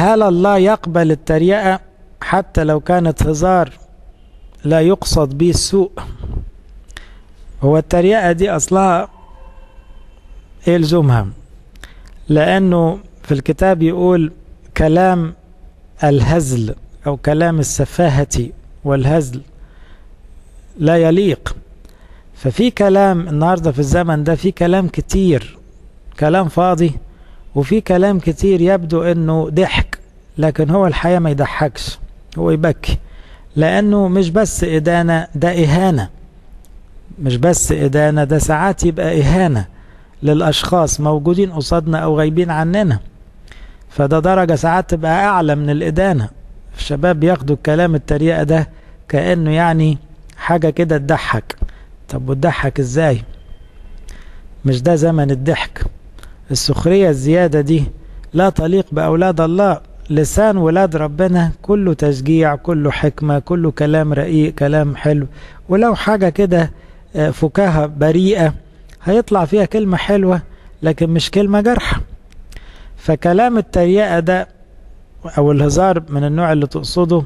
هل الله يقبل التريقة حتى لو كانت هزار لا يقصد به السوء هو التريقة دي أصلها إيه لزومها لأنه في الكتاب يقول كلام الهزل أو كلام السفاهة والهزل لا يليق ففي كلام النهاردة في الزمن ده في كلام كتير كلام فاضي وفي كلام كتير يبدو انه ضحك لكن هو الحقيقة ما يضحكش هو يبكي لانه مش بس ادانة ده اهانة مش بس ادانة ده ساعات يبقى اهانة للاشخاص موجودين قصادنا او غايبين عننا فده درجة ساعات تبقى اعلى من الادانة الشباب بياخدوا الكلام التريقة ده كأنه يعني حاجة كده تضحك طب وتضحك ازاي مش ده زمن الضحك السخرية الزيادة دي لا تليق بأولاد الله لسان ولاد ربنا كله تشجيع كله حكمة كله كلام رقيق كلام حلو ولو حاجة كده فكاهة بريئة هيطلع فيها كلمة حلوة لكن مش كلمة جرحة فكلام التريقة ده أو الهزار من النوع اللي تقصده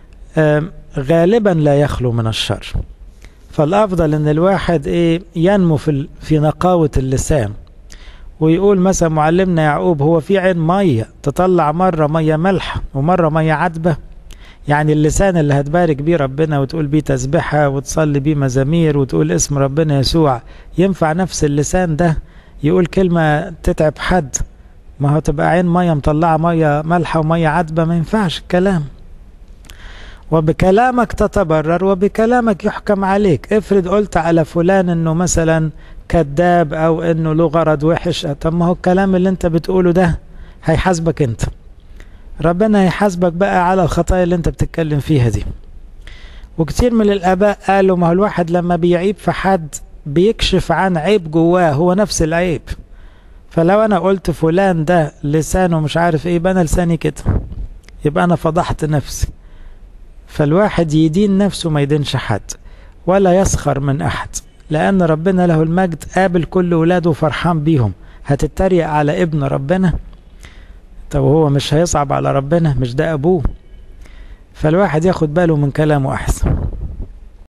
غالبا لا يخلو من الشر فالأفضل إن الواحد إيه ينمو في في نقاوة اللسان ويقول مثلا معلمنا يعقوب هو في عين مية تطلع مرة مية ملح ومرة مية عذبة يعني اللسان اللي هتبارك بيه ربنا وتقول بيه تسبحة وتصلي بيه مزامير وتقول اسم ربنا يسوع ينفع نفس اللسان ده يقول كلمة تتعب حد ما هو تبقى عين مية مطلعة مية ملحة ومية عذبة ما ينفعش الكلام وبكلامك تتبرر وبكلامك يحكم عليك افرض قلت على فلان انه مثلا كذاب او انه له غرض وحش طب ما هو الكلام اللي انت بتقوله ده هيحاسبك انت ربنا هيحاسبك بقى على الخطايا اللي انت بتتكلم فيها دي وكتير من الاباء قالوا ما هو الواحد لما بيعيب في حد بيكشف عن عيب جواه هو نفس العيب فلو انا قلت فلان ده لسانه مش عارف ايه يبقى انا لساني كده يبقى انا فضحت نفسي فالواحد يدين نفسه ما يدينش حد ولا يسخر من احد لان ربنا له المجد قابل كل ولاده فرحان بيهم هتتريق على ابن ربنا طب هو مش هيصعب على ربنا مش ده ابوه فالواحد ياخد باله من كلامه احسن